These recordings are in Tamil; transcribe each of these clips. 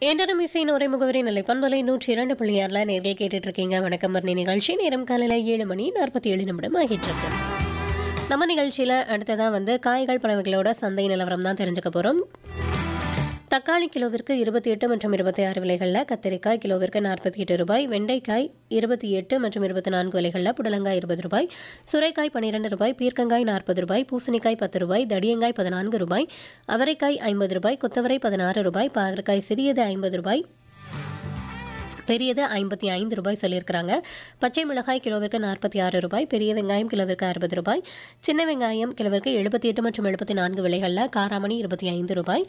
என்றும் இசையின் உரை முகவரி நிலை பண்பலை நூற்றி இரண்டு புள்ளி ஆறில் நேர்கள் கேட்டுட்டு இருக்கீங்க வணக்கம் மரணி நிகழ்ச்சி நேரம் காலையில் ஏழு மணி நாற்பத்தி ஏழு நிமிடம் ஆகிட்டு இருக்கு நம்ம நிகழ்ச்சியில் அடுத்ததாக வந்து காய்கள் பழவைகளோட சந்தை நிலவரம் தான் தெரிஞ்சுக்க போகிறோம் தக்காளி கிலோவிற்கு இருபத்தி எட்டு மற்றும் இருபத்தி ஆறு விலைகளில் கத்திரிக்காய் கிலோவிற்கு நாற்பத்தி எட்டு ரூபாய் வெண்டைக்காய் இருபத்தி எட்டு மற்றும் இருபத்தி நான்கு விலைகளில் புடலங்காய் இருபது ரூபாய் சுரைக்காய் பன்னிரெண்டு ரூபாய் பீர்க்கங்காய் நாற்பது ரூபாய் பூசணிக்காய் பத்து ரூபாய் தடியங்காய் பதினான்கு ரூபாய் அவரைக்காய் ஐம்பது ரூபாய் கொத்தவரை பதினாறு ரூபாய் பாகற்காய் சிறியது ஐம்பது ரூபாய் பெரியது ஐம்பத்தி ஐந்து ரூபாய் சொல்லியிருக்கிறாங்க பச்சை மிளகாய் கிலோவிற்கு நாற்பத்தி ஆறு ரூபாய் பெரிய வெங்காயம் கிலோவிற்கு அறுபது ரூபாய் சின்ன வெங்காயம் கிலோவிற்கு எழுபத்தி எட்டு மற்றும் எழுபத்தி நான்கு விலைகளில் காராமணி இருபத்தி ஐந்து ரூபாய்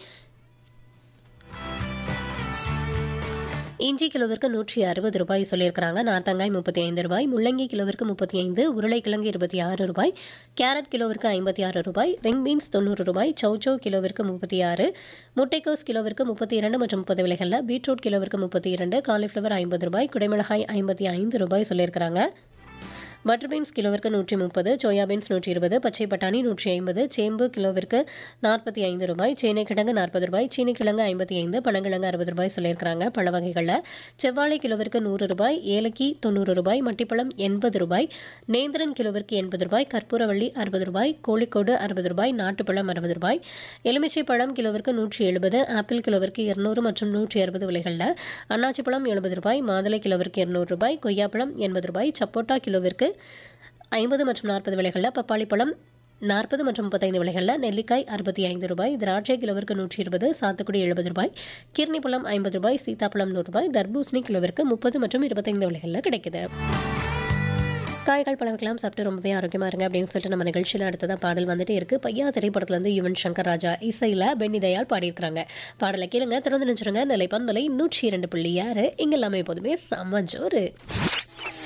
இஞ்சி கிலோவிற்கு நூற்றி அறுபது ரூபாய் சொல்லியிருக்கிறாங்க நார்த்தங்காய் முப்பத்தி ஐந்து ரூபாய் முள்ளங்கி கிலோவிற்கு முப்பத்தி ஐந்து உருளைக்கிழங்கு இருபத்தி ஆறு ரூபாய் கேரட் கிலோவிற்கு ஐம்பத்தி ஆறு ரூபாய் ரிங் பீன்ஸ் தொண்ணூறு ரூபாய் சௌச்சௌ கிலோவிற்கு முப்பத்தி ஆறு முட்டைக்கோஸ் கிலோவிற்கு முப்பத்தி இரண்டு மற்றும் முப்பது விலைகளில் பீட்ரூட் கிலோவிற்கு முப்பத்தி இரண்டு காலிஃப்ளவர் ஐம்பது ரூபாய் குடைமிளகாய் ஐம்பத்தி ஐந்து ரூபாய் சொல்லியிருக்கிறாங்க பட்டர் பீன்ஸ் கிலோவிற்கு நூற்றி முப்பது சோயா பீன்ஸ் நூற்றி இருபது பச்சை பட்டாணி நூற்றி ஐம்பது சேம்பு கிலோவிற்கு நாற்பத்தி ஐந்து ரூபாய் சேனைக்கிழங்கு நாற்பது ரூபாய் சீனிக்கிழங்கு ஐம்பத்தி ஐந்து பனங்கிழங்கு அறுபது ரூபாய் சொல்லியிருக்கிறாங்க பழ வகைகளில் செவ்வாழை கிலோவிற்கு நூறு ரூபாய் ஏலக்கி தொண்ணூறு ரூபாய் மட்டிப்பழம் எண்பது ரூபாய் நேந்திரன் கிலோவிற்கு எண்பது ரூபாய் கற்பூரவள்ளி அறுபது ரூபாய் கோழிக்கோடு அறுபது ரூபாய் நாட்டுப்பழம் அறுபது ரூபாய் எலுமிச்சை பழம் கிலோவிற்கு நூற்றி எழுபது ஆப்பிள் கிலோவிற்கு இருநூறு மற்றும் நூற்றி அறுபது விலைகளில் அன்னாச்சி பழம் எழுபது ரூபாய் மாதுளை கிலோவிற்கு இருநூறு ரூபாய் கொய்யாப்பழம் எண்பது ரூபாய் சப்போட்டா கிலோவிற்கு ஐம்பது மற்றும் நாற்பது விலைகளில் பப்பாளி பழம் நாற்பது மற்றும் முப்பத்தைந்து விலைகளில் நெல்லிக்காய் அறுபத்தி ஐந்து ரூபாய் திராட்சை கிலோவிற்கு நூற்றி இருபது சாத்துக்குடி எழுபது ரூபாய் கிர்னி பழம் ஐம்பது ரூபாய் சீதாப்பழம் நூறு ரூபாய் தர்பூசணி கிலோவிற்கு முப்பது மற்றும் இருபத்தைந்து விலைகளில் கிடைக்குது காய்கள் பழவெல்லாம் சாப்பிட்டு ரொம்பவே ஆரோக்கியமாக இருங்க அப்படின்னு சொல்லிட்டு நம்ம நிகழ்ச்சியில் அடுத்ததான் பாடல் வந்துட்டு இருக்கு பையா திரைப்படத்துலேருந்து யுவன் சங்கர் ராஜா இசையில் பென்னி தயாள் பாடியிருக்கிறாங்க பாடலை கேளுங்க திறந்து நினைச்சிருங்க நிலைப்பந்தலை நூற்றி இரண்டு புள்ளி ஆறு இங்கே எல்லாமே எப்போதுமே சம ஜோறு